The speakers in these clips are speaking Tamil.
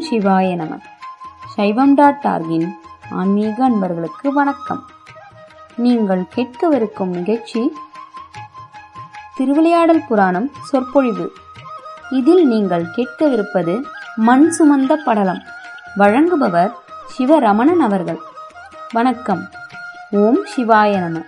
சிவாய நம சைவம் டாட் டார்கின் ஆன்மீக அன்பர்களுக்கு வணக்கம் நீங்கள் கேட்கவிருக்கும் நிகழ்ச்சி திருவிளையாடல் புராணம் சொற்பொழிவு இதில் நீங்கள் கேட்கவிருப்பது மண் சுமந்த படலம் வழங்குபவர் சிவரமணன் அவர்கள் வணக்கம் ஓம் சிவாய நம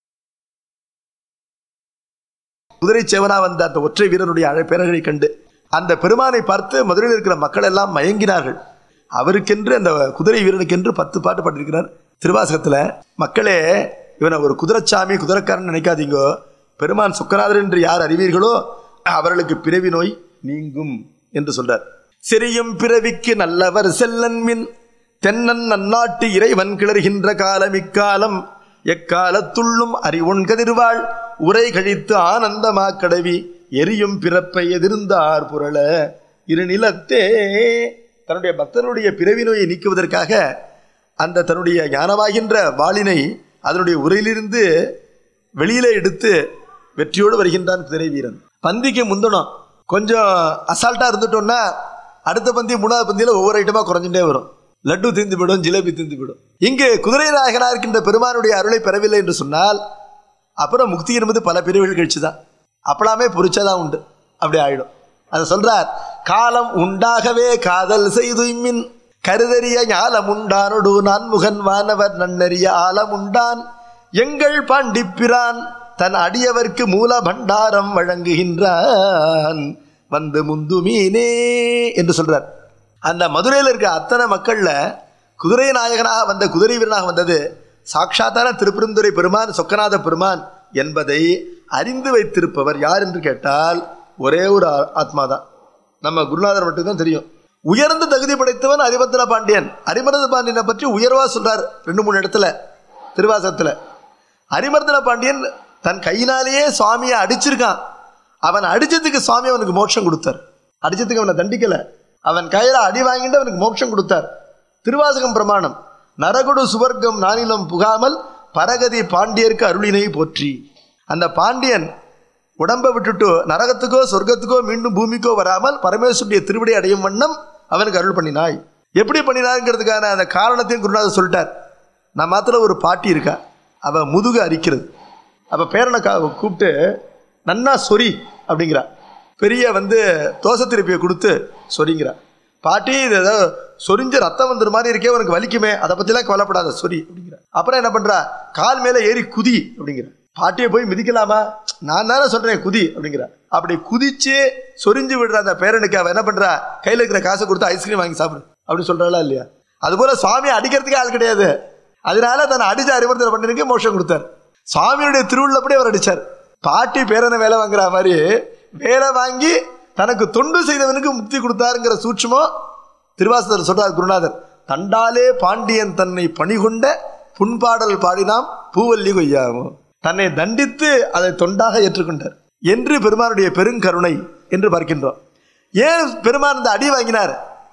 குதிரை சேவனா வந்த அந்த ஒற்றை வீரனுடைய அழ பேரழகை கண்டு அந்த பெருமானை பார்த்து மதுரையில் இருக்கிற மக்கள் எல்லாம் மயங்கினார்கள் அவருக்கென்று அந்த குதிரை வீரனுக்கென்று பத்து பாட்டு பாட்டிருக்கிறார் திருவாசகத்துல மக்களே இவனை ஒரு குதிரைச்சாமி குதிரைக்காரன் நினைக்காதீங்கோ பெருமான் சுக்கநாதர் என்று யார் அறிவீர்களோ அவர்களுக்கு பிறவி நோய் நீங்கும் என்று சொல்றார் சிறியும் பிறவிக்கு நல்லவர் செல்லன் மின் தென்னன் நன்னாட்டு இறைவன் கிளறுகின்ற காலம் இக்காலம் எக்காலத்துள்ளும் அறிவுண் கதிர்வாள் உரை கழித்து ஆனந்தமா கடவி எரியும் பிறப்பை எதிர்ந்தார் புரள இருநிலத்தே தன்னுடைய பக்தனுடைய பிறவி நோயை நீக்குவதற்காக அந்த தன்னுடைய ஞானமாகின்ற வாளினை அதனுடைய உரையிலிருந்து வெளியில எடுத்து வெற்றியோடு வருகின்றான் குதிரை வீரன் பந்திக்கு முந்தணும் கொஞ்சம் அசால்ட்டா இருந்துட்டோம்னா அடுத்த பந்தி மூணாவது பந்தியில ஒவ்வொரு ஐட்டமா குறைஞ்சுட்டே வரும் லட்டு தீர்ந்து விடும் ஜிலேபி தீர்ந்து விடும் இங்கு குதிரை நாயகனா இருக்கின்ற பெருமானுடைய அருளை பெறவில்லை என்று சொன்னால் அப்புறம் முக்தி என்பது பல பிரிவுகள் கழிச்சு தான் அப்படாமே பொறிச்சாதான் உண்டு அப்படி ஆயிடும் அதை சொல்றார் காலம் உண்டாகவே காதல் செய்து மின் கருதறிய ஞாலம் உண்டானொடு நான்முகன் வானவர் நன்னறிய ஆலம் உண்டான் எங்கள் பாண்டிப்பிரான் தன் அடியவர்க்கு மூல பண்டாரம் வழங்குகின்றான் வந்து முந்து மீனே என்று சொல்றார் அந்த மதுரையில் இருக்க அத்தனை மக்கள்ல குதிரை நாயகனாக வந்த குதிரை வீரனாக வந்தது சாட்சாத்தான திருப்பெருந்துறை பெருமான் சொக்கநாத பெருமான் என்பதை அறிந்து வைத்திருப்பவர் யார் என்று கேட்டால் ஒரே ஒரு ஆ- ஆத்மாதான் நம்ம குருநாதர் மட்டும்தான் தெரியும் உயர்ந்த தகுதி படைத்தவன் அரிமர்தன பாண்டியன் அரிமர்தன பாண்டியனை பற்றி உயர்வா சொல்றார் ரெண்டு மூணு இடத்துல திருவாசகத்துல அரிமர்தன பாண்டியன் தன் கையினாலேயே சுவாமியை அடிச்சிருக்கான் அவன் அடிச்சதுக்கு சுவாமி அவனுக்கு மோட்சம் கொடுத்தார் அடிச்சதுக்கு அவனை தண்டிக்கல அவன் கையில அடி வாங்கிட்டு அவனுக்கு மோட்சம் கொடுத்தார் திருவாசகம் பிரமாணம் நரகுடு சுவர்க்கம் நானிலம் புகாமல் பரகதி பாண்டியருக்கு அருளினை போற்றி அந்த பாண்டியன் உடம்பை விட்டுட்டு நரகத்துக்கோ சொர்க்கத்துக்கோ மீண்டும் பூமிக்கோ வராமல் பரமேஸ்வருடைய திருவிடை அடையும் வண்ணம் அவனுக்கு அருள் பண்ணினாய் எப்படி பண்ணினாருங்கிறதுக்கான அந்த காரணத்தையும் குருநாதர் சொல்லிட்டார் நான் மாத்திர ஒரு பாட்டி இருக்கா அவ முதுகு அரிக்கிறது அவ பேரனை கா- கூப்பிட்டு நன்னா சொரி அப்படிங்கிறா பெரிய வந்து தோசை திருப்பியை கொடுத்து சொரிங்கிறா பாட்டி இது ஏதோ சொரிஞ்சு ரத்தம் வந்துரு மாதிரி இருக்கே உனக்கு வலிக்குமே அதை பத்திலாம் கவலைப்படாத சொரி அப்படிங்கிற அப்புறம் என்ன பண்றா கால் மேல ஏறி குதி அப்படிங்கிற பாட்டியை போய் மிதிக்கலாமா நான் தானே சொல்றேன் குதி அப்படிங்கிற அப்படி குதிச்சு சொரிஞ்சு விடுற அந்த பேரனுக்கு அவ என்ன பண்றா கையில இருக்கிற காசை கொடுத்து ஐஸ்கிரீம் வாங்கி சாப்பிடு அப்படின்னு சொல்றாளா இல்லையா அதுபோல சுவாமி அடிக்கிறதுக்கு ஆள் கிடையாது அதனால தன்னை அடிச்ச அறிவுறுத்தல் பண்ணிருக்கு மோஷம் கொடுத்தார் சுவாமியுடைய திருவுள்ளப்படி அவர் அடிச்சார் பாட்டி பேரனை வேலை வாங்குற மாதிரி வேலை வாங்கி தனக்கு தொண்டு செய்தவனுக்கு முக்தி கொடுத்தாருங்கிற சூட்சமம் திருவாசகர் சொல்றார் குருநாதர் தண்டாலே பாண்டியன் தன்னை பணிகொண்ட புண்பாடல் பாடினாம் பூவல்லி கொய்யாமோ தன்னை தண்டித்து அதை தொண்டாக ஏற்றுக்கொண்டார் என்று பெருமானுடைய பெருங்கருணை என்று பார்க்கின்றோம் ஏன் பெருமான் இந்த அடி வாங்கினார்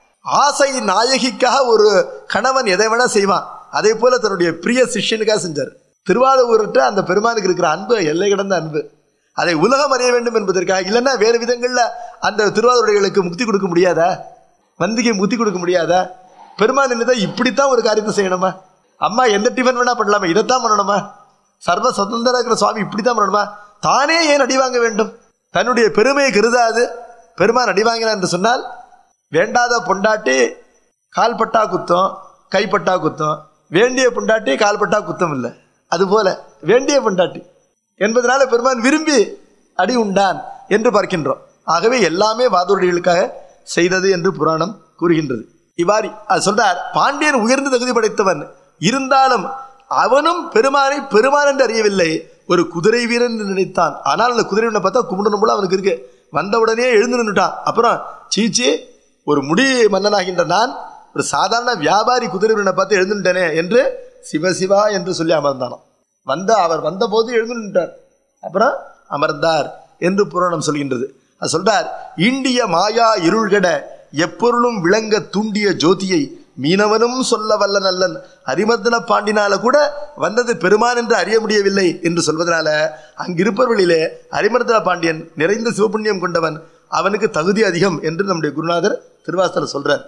ஆசை நாயகிக்காக ஒரு கணவன் எதை வேணா செய்வான் அதே போல தன்னுடைய பிரிய சிஷ்யனுக்காக செஞ்சார் திருவாதூர்கிட்ட அந்த பெருமானுக்கு இருக்கிற அன்பு எல்லை கடந்த அன்பு அதை உலகம் அறிய வேண்டும் என்பதற்காக இல்லைன்னா வேறு விதங்கள்ல அந்த திருவாரூரைகளுக்கு முக்தி கொடுக்க முடியாதா வந்திக்கு முக்தி கொடுக்க முடியாதா பெருமான் என்னதான் இப்படித்தான் ஒரு காரியத்தை செய்யணுமா அம்மா எந்த டிஃபன் வேணா பண்ணலாமா இதைத்தான் பண்ணணுமா சர்வ சுதந்திர இருக்கிற சுவாமி இப்படித்தான் பண்ணணுமா தானே ஏன் அடி வாங்க வேண்டும் தன்னுடைய பெருமையை கருதாது பெருமான் அடி வாங்கினார் என்று சொன்னால் வேண்டாத பொண்டாட்டி கால்பட்டா குத்தம் கைப்பட்டா குத்தம் வேண்டிய பொண்டாட்டி கால்பட்டா குத்தம் இல்லை அதுபோல வேண்டிய பொண்டாட்டி என்பதனால பெருமான் விரும்பி அடி உண்டான் என்று பார்க்கின்றோம் ஆகவே எல்லாமே வாதோடிகளுக்காக செய்தது என்று புராணம் கூறுகின்றது இவ்வாறு அது சொல்றார் பாண்டியன் உயர்ந்த தகுதி படைத்தவன் இருந்தாலும் அவனும் பெருமானை பெருமான் என்று அறியவில்லை ஒரு குதிரை வீரன் என்று நினைத்தான் ஆனால் அந்த குதிரை வீரனை பார்த்தா கும்பிடணும் போல அவனுக்கு இருக்கு வந்த உடனே எழுந்து நின்றுட்டான் அப்புறம் சீச்சி ஒரு முடி மன்னனாகின்ற நான் ஒரு சாதாரண வியாபாரி குதிரை வீரனை பார்த்து எழுந்துட்டேனே என்று சிவசிவா என்று சொல்லி அமர்ந்தானாம் வந்த அவர் வந்தபோது எழுந்து நின்றார் அப்புறம் அமர்ந்தார் என்று புராணம் சொல்கின்றது அது சொல்றார் இண்டிய மாயா இருள்கட எப்பொருளும் விளங்க தூண்டிய ஜோதியை மீனவனும் சொல்ல வல்ல நல்லன் அரிமர்தன பாண்டினால கூட வந்தது பெருமான் என்று அறிய முடியவில்லை என்று சொல்வதனால அங்கிருப்பவர்களிலே அரிமர்தன பாண்டியன் நிறைந்த சிவபுண்ணியம் கொண்டவன் அவனுக்கு தகுதி அதிகம் என்று நம்முடைய குருநாதர் திருவாசல சொல்றார்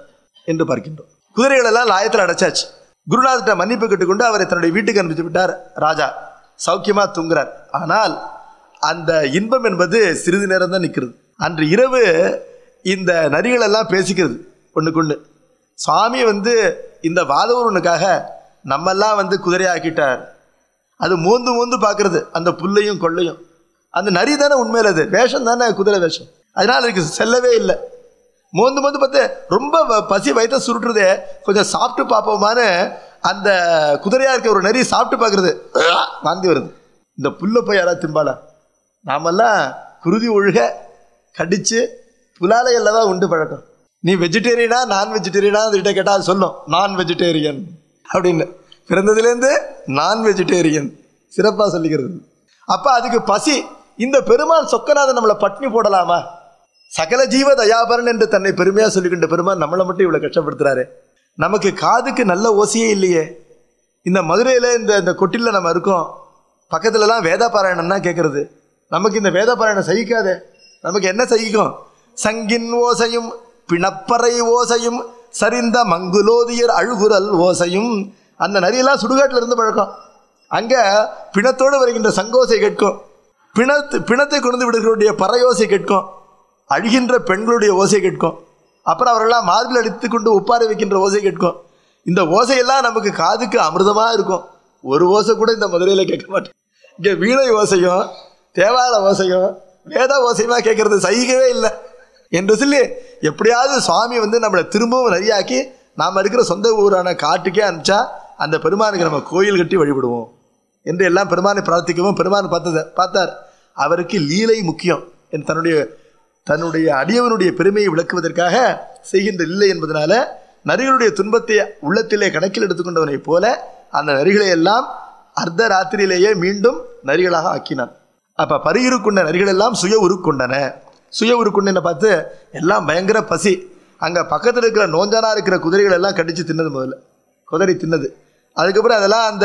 என்று பார்க்கின்றோம் குதிரைகள் எல்லாம் லாயத்தில் அடைச்சாச்சு குருநாதர்கிட்ட மன்னிப்பு கேட்டுக்கொண்டு அவரை தன்னுடைய வீட்டுக்கு அனுப்பிச்சு விட்டார் ராஜா சௌக்கியமா தூங்குறார் ஆனால் அந்த இன்பம் என்பது சிறிது நேரம் தான் நிற்கிறது அன்று இரவு இந்த நரிகள் எல்லாம் பேசிக்கிறது ஒண்ணுக்கொண்ணு சுவாமி வந்து இந்த வாதவூரனுக்காக நம்மெல்லாம் வந்து குதிரையாக்கிட்டார் அது மோந்து மோந்து பார்க்கறது அந்த புல்லையும் கொள்ளையும் அந்த நரி தானே உண்மையில அது வேஷம் தானே குதிரை வேஷம் அதனால அதுக்கு செல்லவே இல்லை மோந்து மோந்து பார்த்து ரொம்ப வ- பசி வயிற்ற சுருட்டுறதே கொஞ்சம் சாப்பிட்டு பார்ப்போமான்னு அந்த குதிரையா இருக்க ஒரு நரி சாப்பிட்டு பார்க்கறது வாந்தி வருது இந்த புல்லை போய் யாராவது திம்பாளா நாமெல்லாம் குருதி ஒழுக கடிச்சு புலாலை அல்லவா உண்டு பழக்கம் நீ வெஜிடேரியனா நான் வெஜிடேரியனா அதுகிட்ட கேட்டால் அது சொல்லும் நான் வெஜிடேரியன் அப்படின்னு பிறந்ததுலேருந்து நான் வெஜிடேரியன் சிறப்பாக சொல்லிக்கிறது அப்போ அதுக்கு பசி இந்த பெருமாள் சொக்கநாதன் நம்மளை பட்னி போடலாமா சகல ஜீவ தயாபரன் என்று தன்னை பெருமையாக சொல்லிக்கின்ற பெருமாள் நம்மளை மட்டும் இவ்வளோ கஷ்டப்படுத்துறாரு நமக்கு காதுக்கு நல்ல ஓசையே இல்லையே இந்த மதுரையில் இந்த இந்த கொட்டில நம்ம இருக்கோம் பக்கத்துலலாம் வேத பாராயணம் தான் கேட்கறது நமக்கு இந்த வேத பாராயணம் சகிக்காதே நமக்கு என்ன சகிக்கும் சங்கின் ஓசையும் பிணப்பறை ஓசையும் சரிந்த மங்குலோதியர் அழுகுரல் ஓசையும் அந்த நரியெல்லாம் சுடுகாட்டில் இருந்து பழக்கம் அங்கே பிணத்தோடு வருகின்ற சங்கோசை கேட்கும் பிணத்து பிணத்தை கொண்டு விடுகிறவருடைய பறையோசை கேட்கும் அழுகின்ற பெண்களுடைய ஓசை கேட்கும் அப்புறம் அவரெல்லாம் மார்பில் அடித்து கொண்டு ஒப்பாரி வைக்கின்ற ஓசை கேட்கும் இந்த ஓசையெல்லாம் நமக்கு காதுக்கு அமிர்தமாக இருக்கும் ஒரு ஓசை கூட இந்த மதுரையில் கேட்க மாட்டேன் இங்கே வீணை ஓசையும் தேவார ஓசையும் வேத ஓசையுமா கேட்கறது சகிக்கவே இல்லை என்று சொல்லி எப்படியாவது சுவாமி வந்து நம்மளை திரும்பவும் நரியாக்கி நாம் இருக்கிற சொந்த ஊரான காட்டுக்கே அனுப்பிச்சா அந்த பெருமானுக்கு நம்ம கோயில் கட்டி வழிபடுவோம் என்று எல்லாம் பெருமானை பிரார்த்திக்கவும் பெருமான் பார்த்தத பார்த்தார் அவருக்கு லீலை முக்கியம் என் தன்னுடைய தன்னுடைய அடியவனுடைய பெருமையை விளக்குவதற்காக செய்கின்ற இல்லை என்பதனால நரிகளுடைய துன்பத்தை உள்ளத்திலே கணக்கில் எடுத்துக்கொண்டவனைப் போல அந்த நரிகளை எல்லாம் அர்த்த ராத்திரியிலேயே மீண்டும் நரிகளாக ஆக்கினான் அப்ப பரியிருக்குண்ட நரிகள் எல்லாம் சுய உருக்கொண்டன சுய உருக்குண்டனை பார்த்து எல்லாம் பயங்கர பசி அங்க பக்கத்தில் இருக்கிற நோஞ்சானா இருக்கிற குதிரைகள் எல்லாம் கடிச்சு தின்னது முதல்ல குதிரை தின்னது அதுக்கப்புறம் அதெல்லாம் அந்த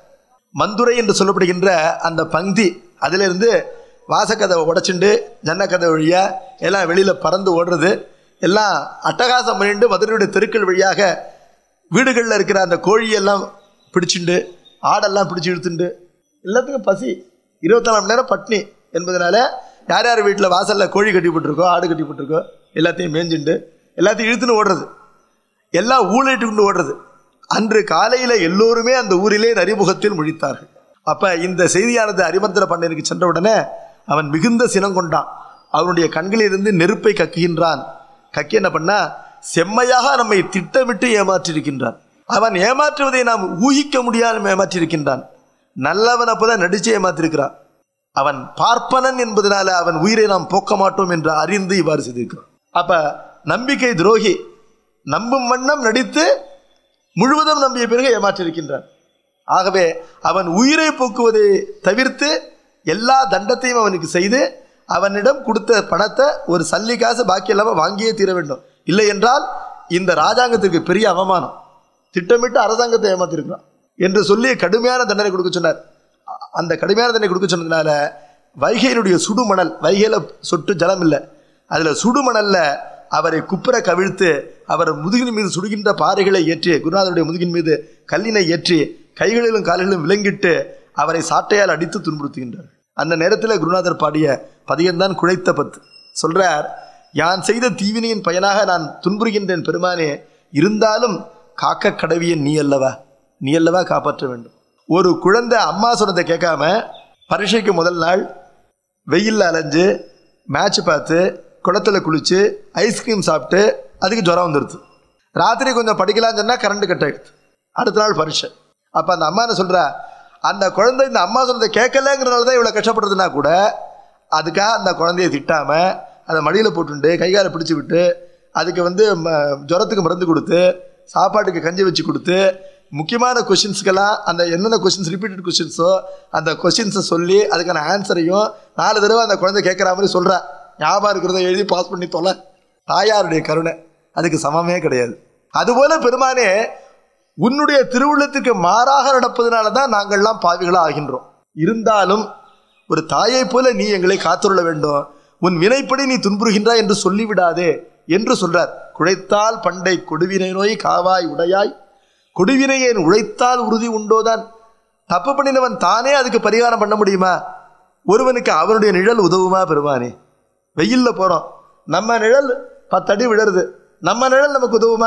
மந்துரை என்று சொல்லப்படுகின்ற அந்த பங்கி அதிலிருந்து வாசக்கதவை உடைச்சுண்டு ஜன்னக்கதவை வழியா எல்லாம் வெளியில பறந்து ஓடுறது எல்லாம் அட்டகாசம் பண்ணிட்டு மதுரையுடைய தெருக்கள் வழியாக வீடுகளில் இருக்கிற அந்த கோழியெல்லாம் பிடிச்சிண்டு ஆடெல்லாம் பிடிச்சி இழுத்துண்டு எல்லாத்துக்கும் பசி இருபத்தாலு மணி நேரம் பட்னி என்பதனால யார் யார் வீட்டில் வாசலில் கோழி கட்டி போட்டிருக்கோ ஆடு கட்டி போட்டிருக்கோ எல்லாத்தையும் மேய்ஞ்சுண்டு எல்லாத்தையும் இழுத்துன்னு ஓடுறது எல்லாம் ஊழிட்டு கொண்டு ஓடுறது அன்று காலையில் எல்லோருமே அந்த ஊரிலே நரிமுகத்தில் முழித்தார்கள் அப்ப இந்த செய்தியானது அரிமந்திர பண்ணனுக்கு சென்ற உடனே அவன் மிகுந்த சினம் கொண்டான் அவனுடைய கண்களிலிருந்து நெருப்பை கக்குகின்றான் கக்கி என்ன பண்ணா செம்மையாக நம்மை திட்டமிட்டு ஏமாற்றியிருக்கின்றான் அவன் ஏமாற்றுவதை நாம் ஊகிக்க முடியாமல் ஏமாற்றியிருக்கின்றான் நல்லவனை போல நடிச்சு ஏமாற்றிருக்கிறான் அவன் பார்ப்பனன் என்பதனால அவன் உயிரை நாம் போக்க மாட்டோம் என்று அறிந்து இவ்வாறு செய்திருக்கிறான் அப்ப நம்பிக்கை துரோகி நம்பும் வண்ணம் நடித்து முழுவதும் நம்பிய பிறகு ஏமாற்றிருக்கின்றான் ஆகவே அவன் உயிரை போக்குவதை தவிர்த்து எல்லா தண்டத்தையும் அவனுக்கு செய்து அவனிடம் கொடுத்த பணத்தை ஒரு சல்லி காசு பாக்கி இல்லாமல் வாங்கியே தீர வேண்டும் இல்லை என்றால் இந்த ராஜாங்கத்திற்கு பெரிய அவமானம் திட்டமிட்டு அரசாங்கத்தை ஏமாத்திருக்கிறான் என்று சொல்லி கடுமையான தண்டனை கொடுக்க சொன்னார் அ- அந்த கடுமையான தண்டனை கொடுக்க சொன்னதுனால வைகையினுடைய சுடுமணல் வைகையில சொட்டு ஜலம் இல்லை அதுல சுடுமணல்ல அவரை குப்புற கவிழ்த்து அவர் முதுகின் மீது சுடுகின்ற பாறைகளை ஏற்றி குருநாதருடைய முதுகின் மீது கல்லினை ஏற்றி கைகளிலும் கால்களிலும் விலங்கிட்டு அவரை சாட்டையால் அடித்து துன்புறுத்துகின்றார் அந்த நேரத்தில் குருநாதர் பாடிய பதியம்தான் குழைத்த பத்து சொல்றார் யான் செய்த தீவினையின் பயனாக நான் துன்புறுகின்றேன் பெருமானே இருந்தாலும் காக்க கடவியன் நீ அல்லவா நீ அல்லவா காப்பாற்ற வேண்டும் ஒரு குழந்தை அம்மா சொன்னதை கேட்காம பரீட்சைக்கு முதல் நாள் வெயில்ல அலைஞ்சு மேட்ச் பார்த்து குளத்துல குளிச்சு ஐஸ்கிரீம் சாப்பிட்டு அதுக்கு ஜுரம் வந்துடுது ராத்திரி கொஞ்சம் படிக்கலாம்னு சொன்னா கரண்ட் கட் ஆயிடுது அடுத்த நாள் பரீட்சை அப்ப அந்த அம்மா என்ன சொல்றா அந்த குழந்தை இந்த அம்மா சொன்னதை கேட்கலங்கிறனால தான் இவ்வளவு கஷ்டப்படுறதுனா கூட அதுக்காக அந்த குழந்தைய திட்டாம அதை மடியில போட்டுண்டு கைகால பிடிச்சு விட்டு அதுக்கு வந்து ம- ஜுரத்துக்கு மருந்து கொடுத்து சாப்பாட்டுக்கு கஞ்சி வச்சு கொடுத்து முக்கியமான கொஷின்ஸ்க்கெல்லாம் அந்த என்னென்ன கொஷின்ஸ் ரிப்பீட்டட் கொஷின்ஸோ அந்த கொஷின்ஸை சொல்லி அதுக்கான ஆன்சரையும் நாலு தடவை அந்த குழந்தை கேட்குற மாதிரி சொல்கிறா ஞாபகம் இருக்கிறத எழுதி பாஸ் பண்ணி தொலை தாயாருடைய கருணை அதுக்கு சமமே கிடையாது அதுபோல பெருமானே உன்னுடைய திருவுள்ளத்துக்கு மாறாக நடப்பதனால தான் நாங்கள்லாம் பாவிகளாக ஆகின்றோம் இருந்தாலும் ஒரு தாயைப் போல நீ எங்களை காத்துள்ள வேண்டும் உன் வினைப்படி நீ துன்புறுகின்றாய் என்று சொல்லிவிடாதே என்று சொல்றார் குழைத்தால் பண்டை கொடுவினை நோய் காவாய் உடையாய் கொடுவினையேன் உழைத்தால் உறுதி உண்டோதான் தப்பு பண்ணினவன் தானே அதுக்கு பரிகாரம் பண்ண முடியுமா ஒருவனுக்கு அவனுடைய நிழல் உதவுமா பெருமானே வெயில்ல போறோம் நம்ம நிழல் பத்தடி விழருது நம்ம நிழல் நமக்கு உதவுமா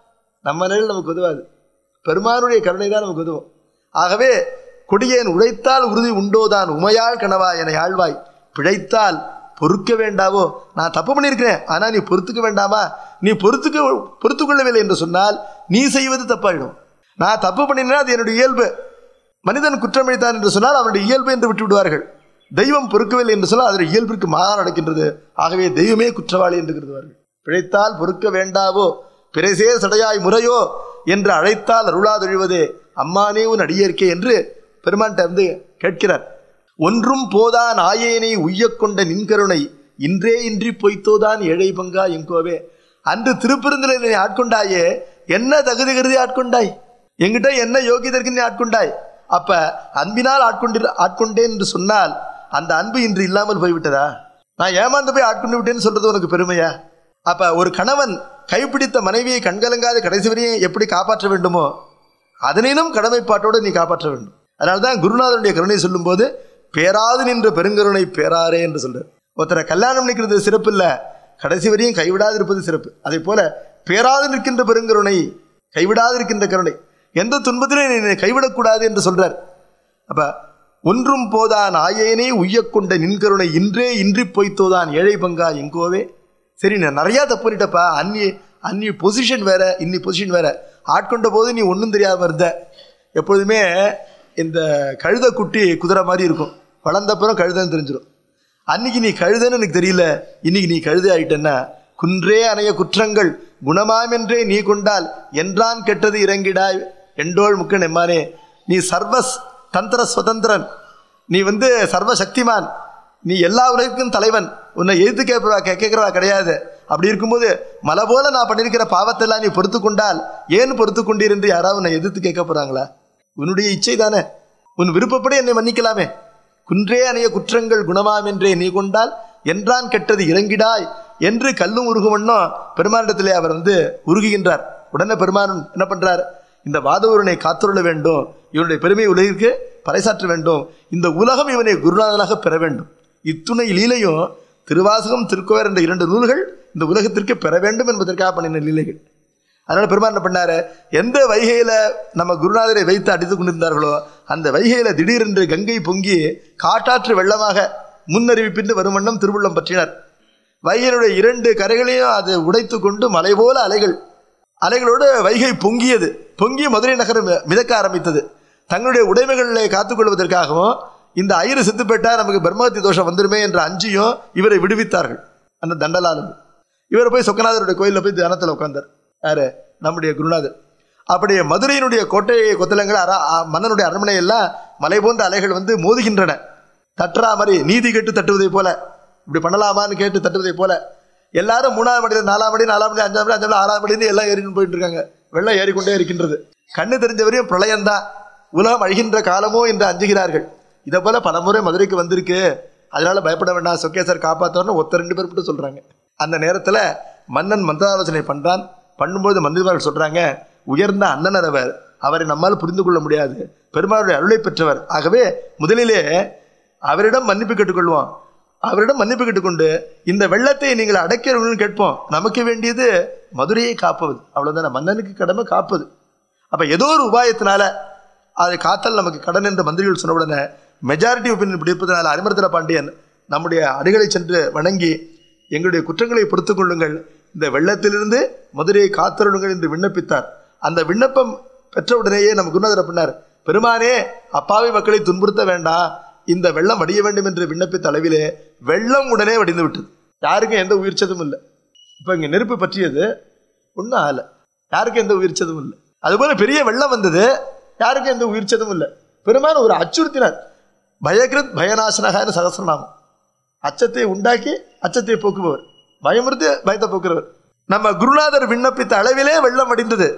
நம்ம நிழல் நமக்கு உதவாது பெருமானுடைய கருணை தான் நமக்கு உதவும் ஆகவே கொடியேன் உழைத்தால் உறுதி உண்டோதான் உமையாள் கனவா என ஆழ்வாய் பிழைத்தால் பொறுக்க வேண்டாவோ நான் தப்பு பண்ணியிருக்கிறேன் ஆனால் நீ பொறுத்துக்க வேண்டாமா நீ பொறுத்துக்க பொறுத்து கொள்ளவில்லை என்று சொன்னால் நீ செய்வது தப்பாயிடும் நான் தப்பு பண்ணினா அது என்னுடைய இயல்பு மனிதன் குற்றமளித்தான் என்று சொன்னால் அவனுடைய இயல்பு என்று விட்டு விடுவார்கள் தெய்வம் பொறுக்கவில்லை என்று சொன்னால் அதனுடைய இயல்பிற்கு மாறு நடக்கின்றது ஆகவே தெய்வமே குற்றவாளி என்று கருதுவார்கள் பிழைத்தால் பொறுக்க வேண்டாவோ பிறைசே சடையாய் முறையோ என்று அழைத்தால் அருளாதொழிவதே அம்மானே உன் அடியேற்கே என்று பெருமான்கிட்ட வந்து கேட்கிறார் ஒன்றும் போதா நாயேனை உய்யக் கொண்ட நின்கருணை இன்றே இன்றி பொய்த்தோதான் ஏழை பங்கா எங்கோவே அன்று திருப்பெருந்துரை ஆட்கொண்டாயே என்ன தகுதி கருதி ஆட்கொண்டாய் எங்கிட்ட என்ன யோகியதற்கு நீ ஆட்கொண்டாய் அப்ப அன்பினால் ஆட்கொண்டு ஆட்கொண்டேன் என்று சொன்னால் அந்த அன்பு இன்று இல்லாமல் போய்விட்டதா நான் ஏமாந்து போய் ஆட்கொண்டு விட்டேன்னு சொல்றது உனக்கு பெருமையா அப்ப ஒரு கணவன் கைப்பிடித்த மனைவியை கண்கலங்காத கடைசி வரையும் எப்படி காப்பாற்ற வேண்டுமோ அதனினும் கடமைப்பாட்டோடு நீ காப்பாற்ற வேண்டும் அதனால்தான் குருநாதனுடைய கருணை சொல்லும்போது பேராது நின்ற பெருங்கருணை பேராரே என்று சொல்றார் ஒருத்தரை கல்யாணம் நிற்கிறது சிறப்பு இல்ல கடைசி வரையும் கைவிடாது இருப்பது சிறப்பு அதே போல பேராது நிற்கின்ற பெருங்கருணை கைவிடாது இருக்கின்ற கருணை எந்த துன்பத்திலும் நீ கைவிடக்கூடாது என்று சொல்றார் அப்ப ஒன்றும் போதான் ஆயேனே உய்யக்கொண்ட நின்கருணை இன்றே இன்றி பொய்த்தோதான் ஏழை பங்கா எங்கோவே சரி நான் நிறையா தப்பு பண்ணிட்டப்பா அன்னி அன்னி பொசிஷன் வேற இன்னி பொசிஷன் வேற ஆட்கொண்ட போது நீ ஒன்றும் தெரியாம இருந்த எப்பொழுதுமே இந்த கழுத குட்டி குதிரை மாதிரி இருக்கும் வளர்ந்தப்புறம் கழுதைன்னு தெரிஞ்சிடும் அன்னைக்கு நீ கழுதைன்னு எனக்கு தெரியல இன்னைக்கு நீ கழுதை ஆயிட்டன்னா குன்றே அணைய குற்றங்கள் குணமாமென்றே நீ கொண்டால் என்றான் கெட்டது இறங்கிடாய் எண்டோள் முக்கன் எம்மானே நீ சர்வஸ் தந்திர சுதந்திரன் நீ வந்து சர்வ சக்திமான் நீ எல்லா உலகிற்கும் தலைவன் உன்னை எதிர்த்து கேட்பா கேட்கிறவா கிடையாது அப்படி இருக்கும்போது மலை போல நான் பண்ணியிருக்கிற பாவத்தெல்லாம் நீ பொறுத்து கொண்டால் ஏன் பொறுத்து கொண்டிருந்து யாராவது உன்னை எதிர்த்து கேட்க போறாங்களா உன்னுடைய இச்சை தானே உன் விருப்பப்படி என்னை மன்னிக்கலாமே குன்றே அணைய குற்றங்கள் குணமாம் என்றே நீ கொண்டால் என்றான் கெட்டது இறங்கிடாய் என்று கல்லும் உருகுமன்னோ பெருமானிடத்திலே அவர் வந்து உருகுகின்றார் உடனே பெருமான் என்ன பண்றார் இந்த வாதவூரனை காத்துள்ள வேண்டும் இவனுடைய பெருமை உலகிற்கு பறைசாற்ற வேண்டும் இந்த உலகம் இவனை குருநாதனாக பெற வேண்டும் இத்துணை லீலையும் திருவாசகம் திருக்கோயர் என்ற இரண்டு நூல்கள் இந்த உலகத்திற்கு பெற வேண்டும் என்பதற்காக பண்ணின லீலைகள் அதனால பெருமான் என்ன பண்ணாரு எந்த வைகையில நம்ம குருநாதரை வைத்து அடித்துக் கொண்டிருந்தார்களோ அந்த வைகையில திடீரென்று கங்கை பொங்கி காட்டாற்று வெள்ளமாக முன்னறிவிப்பின்றி வரும் வண்ணம் திருவுள்ளம் பற்றினார் வைகையினுடைய இரண்டு கரைகளையும் அது உடைத்து கொண்டு மலை போல அலைகள் அலைகளோடு வைகை பொங்கியது பொங்கி மதுரை நகரம் மிதக்க ஆரம்பித்தது தங்களுடைய உடைமைகளை காத்துக்கொள்வதற்காகவும் இந்த ஐயரு செத்து போயிட்டா நமக்கு பிரம்மஹத்தி தோஷம் வந்துருமே என்ற அஞ்சியும் இவரை விடுவித்தார்கள் அந்த தண்டலாலும் இவர் போய் சொக்கநாதருடைய கோயிலில் போய் தியானத்தில் உட்கார்ந்தார் யாரு நம்முடைய குருநாதர் அப்படியே மதுரையினுடைய கோட்டை கொத்தலங்கள் அர அ- மன்னனுடைய அரண்மனை எல்லாம் மலை போன்ற அலைகள் வந்து மோதுகின்றன தட்டுறா மாதிரி நீதி கேட்டு தட்டுவதை போல இப்படி பண்ணலாமான்னு கேட்டு தட்டுவதை போல எல்லாரும் மூணாவது மணியில நாலாம் மணி நாலாம் மணி அஞ்சாம் மணி அஞ்சாம் மணி ஆறாம் மணின்னு எல்லாம் ஏறின்னு போயிட்டு இருக்காங்க வெள்ளம் ஏறிக்கொண்டே இருக்கின்றது கண்ணு தெரிஞ்சவரையும் பிரளயம்தான் உலகம் அழிகின்ற காலமோ என்று அஞ்சுகிறார்கள் இதை போல பலமுறை மதுரைக்கு வந்திருக்கு அதனால பயப்பட வேண்டாம் சொக்கேசர் காப்பாத்தோன்னு ஒத்த ரெண்டு பேர் மட்டும் சொல்றாங்க அந்த நேரத்துல மன்னன் மந்திராலோசனை பண்றான் பண்ணும்போது மந்திரிமார்கள் சொல்றாங்க உயர்ந்த அண்ணனர் அவர் அவரை நம்மால் புரிந்து கொள்ள முடியாது பெருமாளுடைய அருளை பெற்றவர் ஆகவே முதலிலே அவரிடம் மன்னிப்பு கேட்டுக்கொள்வோம் அவரிடம் மன்னிப்பு கேட்டுக்கொண்டு இந்த வெள்ளத்தை நீங்கள் அடைக்கிறவர்கள் கேட்போம் நமக்கு வேண்டியது மதுரையை காப்பது அவ்வளவுதானே மன்னனுக்கு கடமை காப்பது அப்ப ஏதோ ஒரு உபாயத்தினால அதை காத்தல் நமக்கு கடன் என்ற மந்திரிகள் சொன்ன உடனே மெஜாரிட்டி ஒப்பீனியன் பிடிப்பதனால அரிமர்தன பாண்டியன் நம்முடைய அடிகளை சென்று வணங்கி எங்களுடைய குற்றங்களை பொறுத்துக் கொள்ளுங்கள் இந்த வெள்ளத்திலிருந்து மதுரையை காத்தருளுங்கள் என்று விண்ணப்பித்தார் அந்த விண்ணப்பம் பெற்ற உடனேயே நம்ம குருநாதர் பண்ணார் பெருமானே அப்பாவி மக்களை துன்புறுத்த வேண்டாம் இந்த வெள்ளம் வடிய வேண்டும் என்று விண்ணப்பித்த அளவிலே வெள்ளம் உடனே வடிந்து விட்டது யாருக்கும் எந்த உயிர்ச்சதும் இல்லை இப்போ இங்கே நெருப்பு பற்றியது ஒன்றும் ஆகலை யாருக்கும் எந்த உயிர்ச்சதும் இல்லை அதுபோல பெரிய வெள்ளம் வந்தது யாருக்கும் எந்த உயிர்ச்சதும் இல்லை பெருமான் ஒரு அச்சுறுத்தினார் பயகிருத் பயநாசனகான்னு சகசிரநாமம் அச்சத்தை உண்டாக்கி அச்சத்தை போக்குபவர் பயமுறுத்து பயத்தை போக்குறவர் நம்ம குருநாதர் விண்ணப்பித்த அளவிலே வெள்ளம் வடிந்தது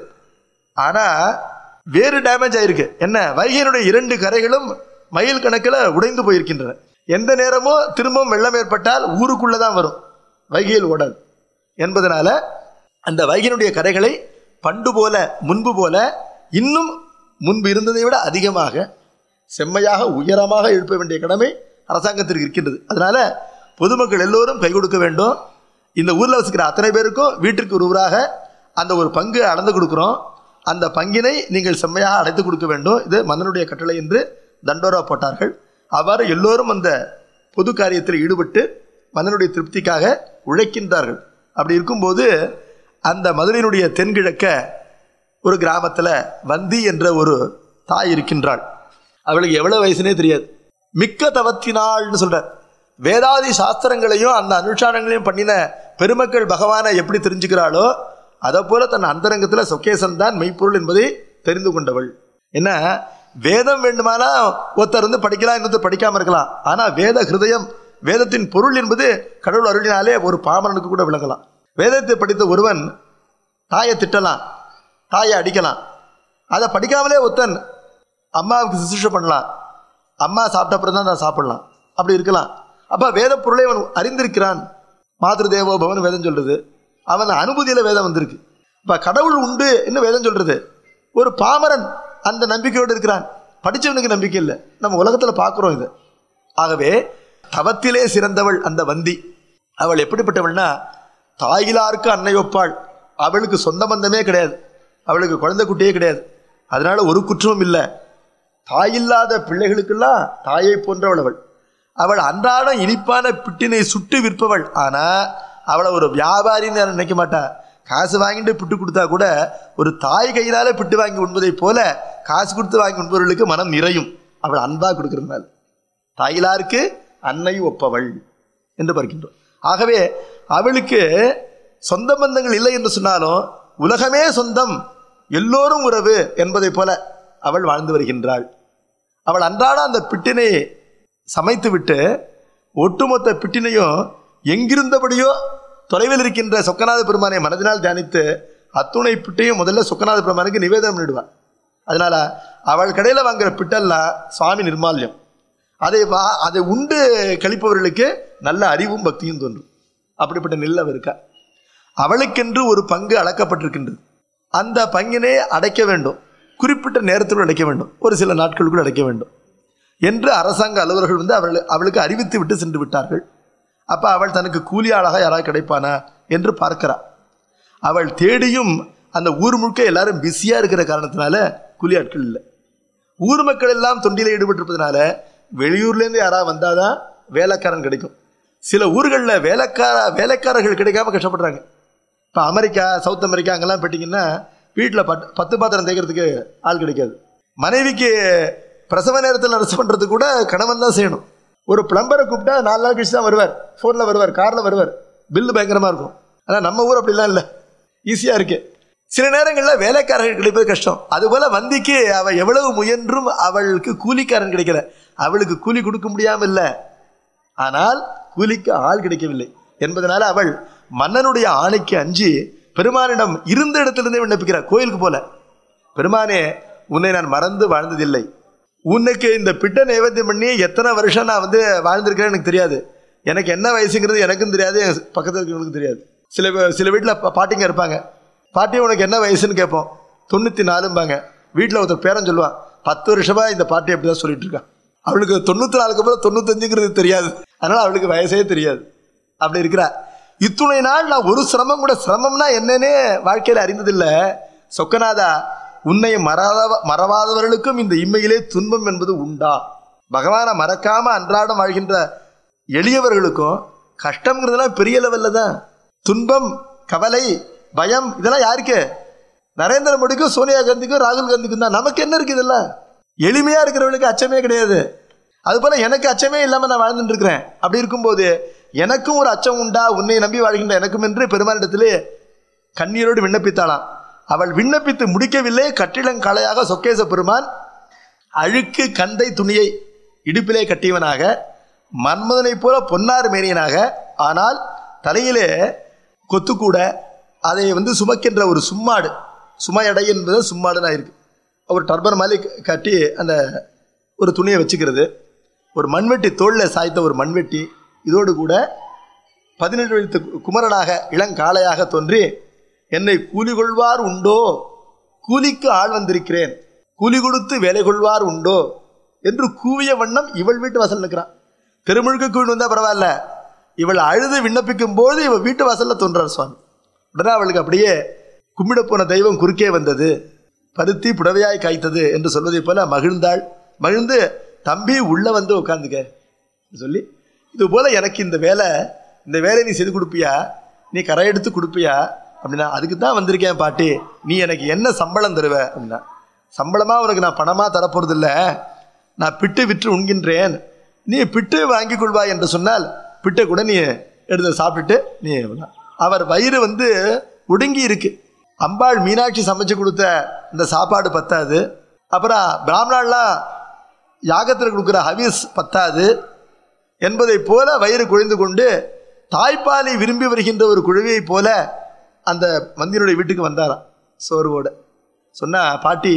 ஆனா வேறு டேமேஜ் ஆயிருக்கு என்ன வைகையினுடைய இரண்டு கரைகளும் மைல் கணக்கில் உடைந்து போயிருக்கின்றன எந்த நேரமோ திரும்பவும் வெள்ளம் ஏற்பட்டால் ஊருக்குள்ள தான் வரும் வைகையில் ஓடாது என்பதனால அந்த வைகையினுடைய கரைகளை பண்டு போல முன்பு போல இன்னும் முன்பு இருந்ததை விட அதிகமாக செம்மையாக உயரமாக எழுப்ப வேண்டிய கடமை அரசாங்கத்திற்கு இருக்கின்றது அதனால பொதுமக்கள் எல்லோரும் கை கொடுக்க வேண்டும் இந்த ஊரில் வசிக்கிற அத்தனை பேருக்கும் வீட்டிற்கு ஒருவராக அந்த ஒரு பங்கு அளந்து கொடுக்குறோம் அந்த பங்கினை நீங்கள் செம்மையாக அடைத்து கொடுக்க வேண்டும் இது மன்னனுடைய கட்டளை என்று தண்டோரா போட்டார்கள் அவ்வாறு எல்லோரும் அந்த பொது காரியத்தில் ஈடுபட்டு மன்னனுடைய திருப்திக்காக உழைக்கின்றார்கள் அப்படி இருக்கும்போது அந்த மதுரையினுடைய தென்கிழக்க ஒரு கிராமத்தில் வந்தி என்ற ஒரு தாய் இருக்கின்றாள் அவளுக்கு எவ்வளவு வயசுனே தெரியாது மிக்க தவத்தினாள்னு சொல்றார் வேதாதி சாஸ்திரங்களையும் அந்த அனுஷ்டானங்களையும் பண்ணின பெருமக்கள் பகவானை எப்படி தெரிஞ்சுக்கிறாளோ அதை போல தன் அந்தரங்கத்தில் சொக்கேசன் தான் மெய்ப்பொருள் என்பதை தெரிந்து கொண்டவள் என்ன வேதம் வேண்டுமானா ஒருத்தர் வந்து படிக்கலாம் இன்னொருத்தர் படிக்காம இருக்கலாம் ஆனா வேத ஹிருதயம் வேதத்தின் பொருள் என்பது கடவுள் அருளினாலே ஒரு பாமரனுக்கு கூட விளங்கலாம் வேதத்தை படித்த ஒருவன் தாயை திட்டலாம் தாயை அடிக்கலாம் அதை படிக்காமலே ஒருத்தன் அம்மாவுக்கு சுசுஷை பண்ணலாம் அம்மா சாப்பிட்ட அப்புறம் தான் நான் சாப்பிடலாம் அப்படி இருக்கலாம் அப்போ வேத பொருளை அவன் அறிந்திருக்கிறான் மாதృ தேவோ பவன் வேதம் சொல்றது அவன் அனுபூதியில் வேதம் வந்திருக்கு இப்போ கடவுள் உண்டு என்ன வேதம் சொல்றது ஒரு பாமரன் அந்த நம்பிக்கையோடு இருக்கிறான் படித்தவனுக்கு நம்பிக்கை இல்லை நம்ம உலகத்தில் பார்க்குறோம் இது ஆகவே தவத்திலே சிறந்தவள் அந்த வந்தி அவள் எப்படிப்பட்டவள்னா தாயிலாருக்கு அன்னை ஒப்பாள் அவளுக்கு சொந்த பந்தமே கிடையாது அவளுக்கு குழந்தை குட்டியே கிடையாது அதனால ஒரு குற்றமும் இல்லை தாயில்லாத பிள்ளைகளுக்கெல்லாம் தாயை போன்றவள் அவள் அவள் அன்றாடம் இனிப்பான பிட்டினை சுட்டு விற்பவள் ஆனா அவளை ஒரு வியாபாரின்னு யாரும் நினைக்க மாட்டா காசு வாங்கிட்டு பிட்டு கொடுத்தா கூட ஒரு தாய் கையினால பிட்டு வாங்கி உண்பதைப் போல காசு கொடுத்து வாங்கி உண்பவர்களுக்கு மனம் நிறையும் அவள் அன்பா கொடுக்கறதுனால தாயிலாருக்கு அன்னை ஒப்பவள் என்று பார்க்கின்றோம் ஆகவே அவளுக்கு சொந்த பந்தங்கள் இல்லை என்று சொன்னாலும் உலகமே சொந்தம் எல்லோரும் உறவு என்பதைப் போல அவள் வாழ்ந்து வருகின்றாள் அவள் அன்றாட அந்த பிட்டினை சமைத்து விட்டு ஒட்டுமொத்த பிட்டினையும் எங்கிருந்தபடியோ தொலைவில் இருக்கின்ற சொக்கநாத பெருமானை மனதினால் தியானித்து அத்துணை பிட்டையும் முதல்ல சொக்கநாத பெருமானுக்கு நிவேதனம் பண்ணிடுவாள் அதனால அவள் கடையில் வாங்குற பிட்டெல்லாம் சுவாமி நிர்மால்யம் அதை வா அதை உண்டு கழிப்பவர்களுக்கு நல்ல அறிவும் பக்தியும் தோன்றும் அப்படிப்பட்ட நெல் அவ இருக்கா அவளுக்கென்று ஒரு பங்கு அளக்கப்பட்டிருக்கின்றது அந்த பங்கினை அடைக்க வேண்டும் குறிப்பிட்ட நேரத்துக்குள் அடைக்க வேண்டும் ஒரு சில நாட்களுக்குள் அடைக்க வேண்டும் என்று அரசாங்க அலுவலர்கள் வந்து அவள் அவளுக்கு அறிவித்து விட்டு சென்று விட்டார்கள் அப்போ அவள் தனக்கு கூலியாளாக யாராவது கிடைப்பானா என்று பார்க்கிறாள் அவள் தேடியும் அந்த ஊர் முழுக்க எல்லாரும் பிஸியாக இருக்கிற காரணத்தினால கூலி ஆட்கள் இல்லை ஊர் மக்கள் எல்லாம் தொண்டியில் ஈடுபட்டிருப்பதனால வெளியூர்லேருந்து யாராவது வந்தாதான் வேலைக்காரன் கிடைக்கும் சில ஊர்களில் வேலைக்கார வேலைக்காரர்கள் கிடைக்காம கஷ்டப்படுறாங்க இப்போ அமெரிக்கா சவுத் அமெரிக்கா அங்கெல்லாம் போயிட்டீங்கன்னா வீட்டில் பத்து பத்து பாத்திரம் தேய்க்கிறதுக்கு ஆள் கிடைக்காது மனைவிக்கு பிரசவ நேரத்தில் நர்ஸ் பண்ணுறதுக்கு கூட கணவன் தான் செய்யணும் ஒரு பிளம்பரை கூப்பிட்டா நாலு நாள் கழிச்சு தான் வருவார் ஃபோனில் வருவார் காரில் வருவார் பில்லு பயங்கரமாக இருக்கும் ஆனால் நம்ம ஊர் அப்படிலாம் இல்லை ஈஸியாக இருக்கு சில நேரங்களில் வேலைக்காரர்கள் கிடைப்பது கஷ்டம் அதுபோல் வந்திக்கு அவள் எவ்வளவு முயன்றும் அவளுக்கு கூலிக்காரன் கிடைக்கல அவளுக்கு கூலி கொடுக்க முடியாமல் இல்லை ஆனால் கூலிக்கு ஆள் கிடைக்கவில்லை என்பதனால அவள் மன்னனுடைய ஆணைக்கு அஞ்சி பெருமானிடம் இருந்த இடத்திலிருந்தே விண்ணப்பிக்கிறார் கோயிலுக்கு போல பெருமானே உன்னை நான் மறந்து வாழ்ந்ததில்லை உனக்கு இந்த பிட்ட நைவேத்தியம் பண்ணி எத்தனை வருஷம் நான் வந்து வாழ்ந்திருக்கிறேன்னு எனக்கு தெரியாது எனக்கு என்ன வயசுங்கிறது எனக்கும் தெரியாது என் பக்கத்தில் இருக்கிறவங்களுக்கும் தெரியாது சில பே- சில வீட்டில் பாட்டிங்க இருப்பாங்க பாட்டி உனக்கு என்ன வயசுன்னு கேட்போம் தொண்ணூற்றி நாலும்பாங்க வீட்டில் ஒருத்தர் பேரன் சொல்லுவான் பத்து வருஷமா இந்த பாட்டி அப்படி தான் சொல்லிட்டு இருக்கான் அவளுக்கு தொண்ணூற்றி நாலுக்கு அப்புறம் தொண்ணூத்தஞ்சுங்கிறது தெரியாது அதனால அவளுக்கு வயசே தெரியாது அப்படி இருக்கிறா இத்துணை நாள் நான் ஒரு சிரமம் கூட சிரமம்னா என்னன்னே வாழ்க்கையில் அறிந்ததில்லை சொக்கநாதா உன்னை மறாத மறவாதவர்களுக்கும் இந்த இம்மையிலே துன்பம் என்பது உண்டா பகவானை மறக்காம அன்றாடம் வாழ்கின்ற எளியவர்களுக்கும் கஷ்டம்ங்கிறதெல்லாம் பெரிய லெவல்ல தான் துன்பம் கவலை பயம் இதெல்லாம் யாருக்கு நரேந்திர மோடிக்கும் சோனியா காந்திக்கும் ராகுல் காந்திக்கும் தான் நமக்கு என்ன இருக்கு இதெல்லாம் எளிமையா இருக்கிறவங்களுக்கு அச்சமே கிடையாது அதுபோல எனக்கு அச்சமே இல்லாம நான் வாழ்ந்துட்டு இருக்கிறேன் அப்படி இருக்கும்போது எனக்கும் ஒரு அச்சம் உண்டா உன்னை நம்பி வாழ்கின்ற எனக்கும் என்று பெருமானிடத்திலே கண்ணீரோடு விண்ணப்பித்தாளாம் அவள் விண்ணப்பித்து முடிக்கவில்லை கட்டிடங்கலையாக சொக்கேச பெருமான் அழுக்கு கந்தை துணியை இடுப்பிலே கட்டியவனாக மன்மதனைப் போல பொன்னார் மேனியனாக ஆனால் தலையிலே கொத்துக்கூட அதை வந்து சுமக்கின்ற ஒரு சும்மாடு சுமையடை என்பது சும்மாடுனா இருக்கு ஒரு டர்பன் மாதிரி க- கட்டி அந்த ஒரு துணியை வச்சுக்கிறது ஒரு மண்வெட்டி தோளில் சாய்த்த ஒரு மண்வெட்டி இதோடு கூட பதினெட்டு வயது குமரனாக இளங்காளையாக தோன்றி என்னை கூலி கொள்வார் உண்டோ கூலிக்கு ஆள் வந்திருக்கிறேன் கூலி கொடுத்து வேலை கொள்வார் உண்டோ என்று கூவிய வண்ணம் இவள் வீட்டு வாசல் நிற்கிறான் தெருமுழுக்க கூண்டு வந்தா பரவாயில்ல இவள் அழுது விண்ணப்பிக்கும் போது இவள் வீட்டு வாசல்ல தோன்றார் சுவாமி உடனே அவளுக்கு அப்படியே கும்பிட போன தெய்வம் குறுக்கே வந்தது பருத்தி புடவையாய் காய்த்தது என்று சொல்வதைப் போல மகிழ்ந்தாள் மகிழ்ந்து தம்பி உள்ள வந்து உட்காந்துக்க சொல்லி இது போல எனக்கு இந்த வேலை இந்த வேலையை நீ செய்து கொடுப்பியா நீ கரை எடுத்து கொடுப்பியா அப்படின்னா அதுக்கு தான் வந்திருக்கேன் பாட்டி நீ எனக்கு என்ன சம்பளம் தருவ அப்படின்னா சம்பளமா உனக்கு நான் பணமா தரப்போறது இல்ல நான் பிட்டு விற்று உண்கின்றேன் நீ பிட்டு வாங்கி கொள்வாய் என்று சொன்னால் பிட்டை கூட நீ எடுத்து சாப்பிட்டுட்டு நீ அவர் வயிறு வந்து ஒடுங்கி இருக்கு அம்பாள் மீனாட்சி சமைச்சு கொடுத்த இந்த சாப்பாடு பத்தாது அப்புறம் பிராமணாலாம் யாகத்தில் கொடுக்குற ஹவிஸ் பத்தாது என்பதைப் போல வயிறு குழைந்து கொண்டு தாய்ப்பாலை விரும்பி வருகின்ற ஒரு குழவியைப் போல அந்த மந்தியனுடைய வீட்டுக்கு வந்தாராம் சோர்வோட சொன்னா பாட்டி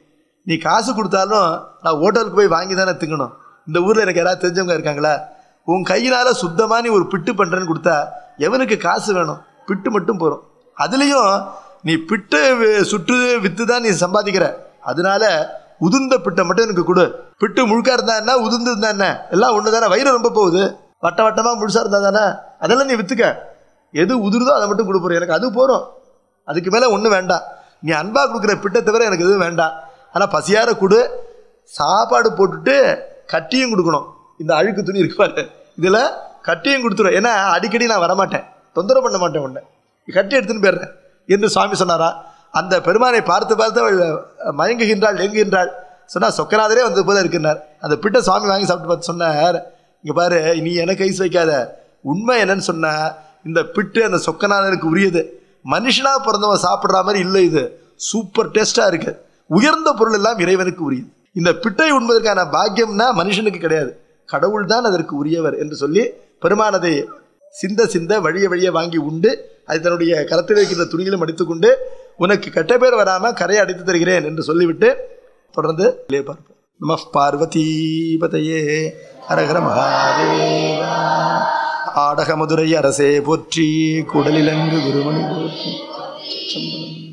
நீ காசு கொடுத்தாலும் நான் ஹோட்டலுக்கு போய் வாங்கி தானே திங்கணும் இந்த ஊரில் எனக்கு யாராவது தெரிஞ்சவங்க இருக்காங்களா உன் கையினால சுத்தமாக நீ ஒரு பிட்டு பண்ணுறேன்னு கொடுத்தா எவனுக்கு காசு வேணும் பிட்டு மட்டும் போகிறோம் அதுலேயும் நீ பிட்டு வி- சுட்டு வித்து தான் நீ சம்பாதிக்கிற அதனால உதிர்ந்த பிட்டை மட்டும் எனக்கு கொடு பிட்டு முழுக்கா இருந்தா என்ன உதிர்ந்து இருந்தா என்ன எல்லாம் ஒன்று தானே வயிறு ரொம்ப போகுது வட்ட வட்டமாக முழுசா இருந்தா தானே அதெல்லாம் நீ வித்துக்க எது உதிருதோ அதை மட்டும் கொடுப்போம் எனக்கு அது போகிறோம் அதுக்கு மேலே ஒன்றும் வேண்டாம் நீ அன்பா கொடுக்குற பிட்டை தவிர எனக்கு எதுவும் வேண்டாம் ஆனால் பசியார கொடு சாப்பாடு போட்டுட்டு கட்டியும் கொடுக்கணும் இந்த அழுக்கு துணி இருக்கு பாரு இதில் கட்டியும் கொடுத்துரும் ஏன்னா அடிக்கடி நான் வரமாட்டேன் தொந்தரவு பண்ண மாட்டேன் உன்னை நீ கட்டி எடுத்துன்னு போயிடுறேன் என்று சுவாமி சொன்னாரா அந்த பெருமானை பார்த்து பார்த்து அவள் மயங்குகின்றாள் எங்குகின்றாள் சொன்னா சொக்கநாதரே வந்தது போல இருக்கின்றார் அந்த பிட்டை சுவாமி வாங்கி சாப்பிட்டு பார்த்து சொன்னார் இங்க பாரு நீ எனக்கு ஐஸ் வைக்காத உண்மை என்னன்னு சொன்னா இந்த பிட்டு அந்த சொக்கநாதனுக்கு உரியது மனுஷனா பிறந்தவன் சாப்பிடுற மாதிரி இல்லை இது சூப்பர் டேஸ்டா இருக்கு உயர்ந்த பொருள் எல்லாம் இறைவனுக்கு உரியது இந்த பிட்டை உண்பதற்கான பாக்கியம்னா மனுஷனுக்கு கிடையாது கடவுள் தான் அதற்கு உரியவர் என்று சொல்லி பெருமானதை சிந்த சிந்த வழிய வழிய வாங்கி உண்டு அது தன்னுடைய கரத்தில் வைக்கின்ற துணியிலும் அடித்துக்கொண்டு உனக்கு கெட்ட பேர் வராம கரையை அடித்து தருகிறேன் என்று சொல்லிவிட்டு தொடர்ந்து வெளியே பார்ப்போம் நம பார்வதீபதையே ஹரஹர மகாதேவா ஆடக மதுரை அரசே போற்றி குடலிலங்கு குருமணி போற்றி